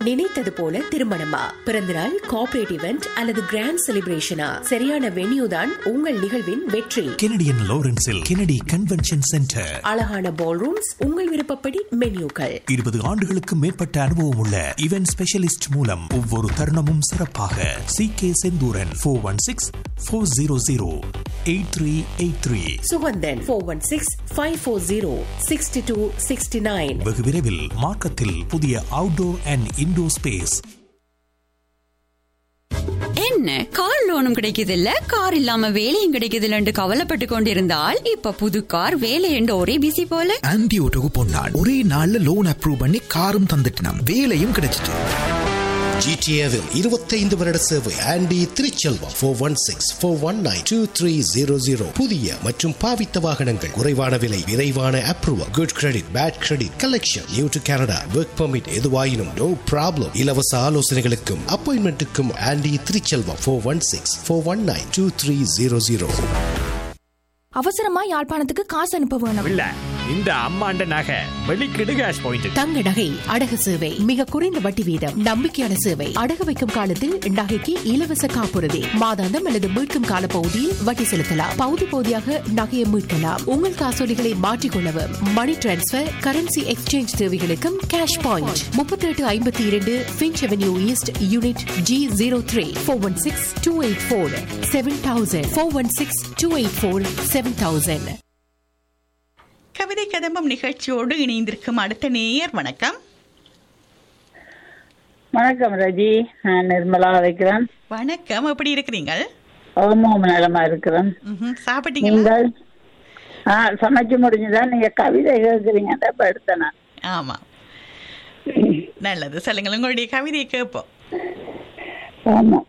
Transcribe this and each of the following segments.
நினைத்தது போல திருமணமா பிறந்தநாள் கார்ப்பரேட் இவெண்ட் அல்லது கிராண்ட் செலிப்ரேஷனா சரியான வென்யூ தான் உங்கள் நிகழ்வின் வெற்றி கெனடியன் லாரன்ஸில் கெனடி கன்வென்ஷன் சென்டர் அழகான பால் ரூம்ஸ் உங்கள் விருப்பப்படி மென்யூக்கள் இருபது ஆண்டுகளுக்கு மேற்பட்ட அனுபவம் உள்ள இவென்ட் ஸ்பெஷலிஸ்ட் மூலம் ஒவ்வொரு தருணமும் சிறப்பாக C K Senthuran four one six four zero zero eight three eight three Suganthan four one six five four zero sixty two sixty nine வெகு விரைவில் மார்க்கத்தில் புதிய அவுட்டோர் அண்ட் இன்டோர் ஸ்பேஸ் என்ன கார் லோனும் கிடைக்குது இல்ல கார் இல்லாம வேலையும் கிடைக்குது இல்லன்னு கவலைப்பட்டு கொண்டிருந்தால் இப்ப புது கார் வேலை என்று ஒரே பிசி போல ஆன்டி ஓட்டோக்கு பொன்னாள் ஒரே நாள்ல லோன் அப்ரூவ் பண்ணி காரும் தந்துட்டினாம் வேலையும் கிடைச்சிட்டு ஜிடிஏவில் இருபத்தைந்து வருட சேவை Andy Thiruchelvam four one six four one nine two three zero zero புதிய மற்றும் பாவித்த வாகனங்கள் குறைவான விலை விரைவான approval good credit bad credit collection new to Canada work permit எதுவாயினும் நோ ப்ராப்ளம் இலவச ஆலோசனைகளுக்கும் அப்பாயின்மெண்ட்டுக்கும் Andy Thiruchelvam four one six four one nine two three zero zero அவசரமா யாழ்ப்பாணத்துக்கு காசு அனுப்ப வேணும் இல்ல இந்த அம்மாண்ட நகை வெளிக்கிடு கேஷ் பாயிண்ட் தங்க நகை அடகு சேவை மிக குறைந்த வட்டி வீதம் நம்பிக்கையான சேவை அடகு வைக்கும் காலத்தில் நகைக்கு இலவச காப்புறுதி மாதாந்தம் அல்லது மீட்கும் கால பகுதியில் வட்டி செலுத்தலாம் பகுதி பகுதியாக நகையை மீட்கலாம் உங்கள் காசோலிகளை மாற்றிக்கொள்ளவும் மணி டிரான்ஸ்பர் கரன்சி எக்ஸ்சேஞ்ச் தேவைகளுக்கும் கேஷ் பாயிண்ட் முப்பத்தி எட்டு ஐம்பத்தி இரண்டு Finch avenue east unit G zero three four one six two eight four seven thousand four one six two eight four seven thousand கவிதை கதம்பம் நிகழ்ச்சியோடு இணைந்திருக்கும் அடுத்த நேயர் வணக்கம் வணக்கம் ரஜி நான் நிர்மலா வைக்கிறேன் வணக்கம் எப்படி இருக்கிறீங்க ஓமோம் நலமா இருக்கிறேன் ம்ஹும். சாப்பிட்டீங்களா நீங்கள் ஆ சமைச்சு முடிஞ்சுதான் நீங்க கவிதை கேட்குறீங்க அப்ப எடுத்தேன் நான் ஆமா நல்லது சொல்லுங்கள் உங்களுடைய கவிதையை கேட்போம் ஆமா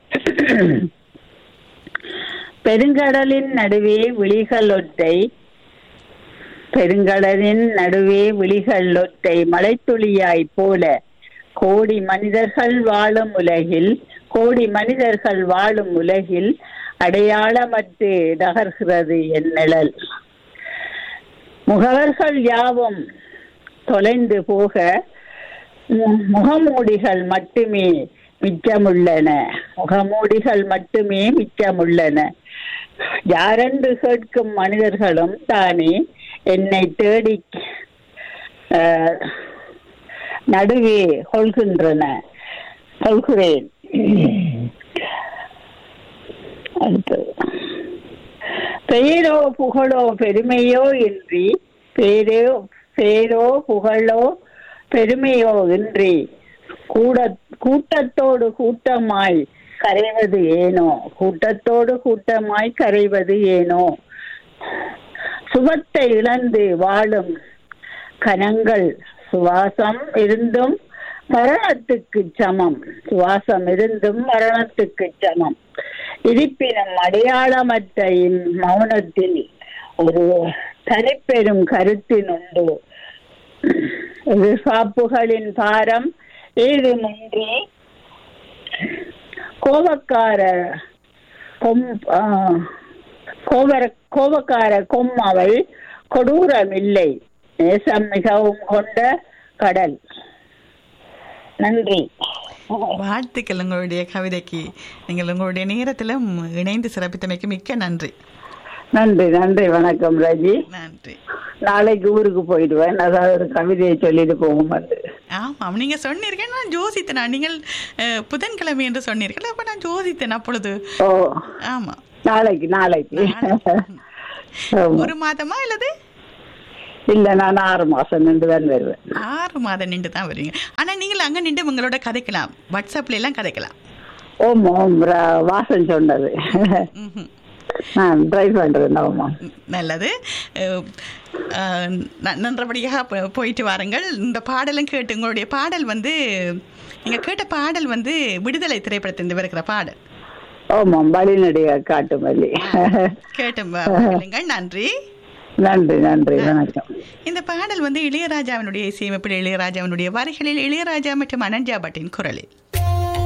பெருங்கடலின் நடுவே விழிகள் ஒற்றை பெருங்கடலின் நடுவே விழிகள் ஒற்றை மலைத்துளியாய் போல கோடி மனிதர்கள் வாழும் உலகில் கோடி மனிதர்கள் வாழும் உலகில் அடையாளமற்று நகர்கிறது என் நிழல் முகவர்கள் யாவும் தொலைந்து போக மு- முகமூடிகள் மட்டுமே மிச்சமுள்ளன முகமூடிகள் மட்டுமே மிச்சமுள்ளன யாரென்று கேட்கும் மனிதர்களும் தானே என்னை தேடி அஹ், நடுவே கொள்கின்றன கொள்கிறேன் அடுத்தது பெயரோ புகழோ பெருமையோ இன்றி பேரோ பேரோ புகழோ பெருமையோ இன்றி கூட கூட்டத்தோடு கூட்டமாய் கரைவது ஏனோ கூட்டத்தோடு கூட்டமாய் கரைவது ஏனோ சுகத்தை இழந்து வாழும் கனங்கள் சுவாசம் இருந்தும் மரணத்துக்கு சமம் சுவாசம் இருந்தும் மரணத்துக்கு சமம் இருப்பினும் அடையாளமற்ற இம் மௌனத்தில் ஒரு தனிப்பெரும் கருத்தினுண்டு எதிர்பார்ப்புகளின் பாரம் ஏதுமின்றி கோபக்கார கொம் ஆ, கோபர கோபக்கார கொம் அவள் கொடூரமில்லை நேசம் மிகவும் கொண்ட கடல் நன்றி வாழ்த்துக்கள் உங்களுடைய கவிதைக்கு நீங்கள் உங்களுடைய நேரத்திலும் இணைந்து சிறப்பித்தமைக்கு மிக்க நன்றி நன்றி நன்றி வணக்கம் ரஜி நன்றி நாளைக்கு ஊருக்கு போயிடுவேன் அதாவது ஒரு கவிதையை சொல்லிட்டு போகும் வந்து ஆமாம் நீங்க சொன்னீர்கள் நான் ஜோசித்தேனா நீங்கள் அஹ், புதன்கிழமை என்று சொன்னீர்கள் அப்ப நான் ஜோசித்தேன் அப்பொழுது ஓ ஆமா நாளைக்கு நாளைக்கு ஆமா. ஒரு மாதமா அல்லது இல்ல நான் ஆறு மாசம் நின்று தான் வருவேன் ஆறு மாதம் நின்று தான் வருவீங்க ஆனா நீங்கள் அங்க நின்று உங்களோட கதைக்கலாம் வாட்ஸ்அப்ல எல்லாம் கதைக்கலாம் ஓம் ஓம் ர- வாசன் சொன்னது ம்ஹும். நான் ட்ரை பண்றேன் ஆமா நல்லது அஹ், அஹ், ந- நன்றபடியாக போ- போயிட்டு வாருங்கள் இந்த பாடலும் கேட்டு உங்களுடைய பாடல் வந்து நீங்க கேட்ட பாடல் வந்து விடுதலை திரைப்படத்திலிருந்து வருகிற பாடல் ஆமாம் வழிநடைய காட்டுமல்லி கேட்டு வ- கேளுங்கள் நன்றி நன்றி நன்றி வணக்கம் இந்த பாடல் வந்து இளையராஜாவினுடைய இசையமைப்பில் இளையராஜாவினுடைய வரிகளில் இளையராஜா மற்றும் அனன்ஜா பட்டின் குரலில்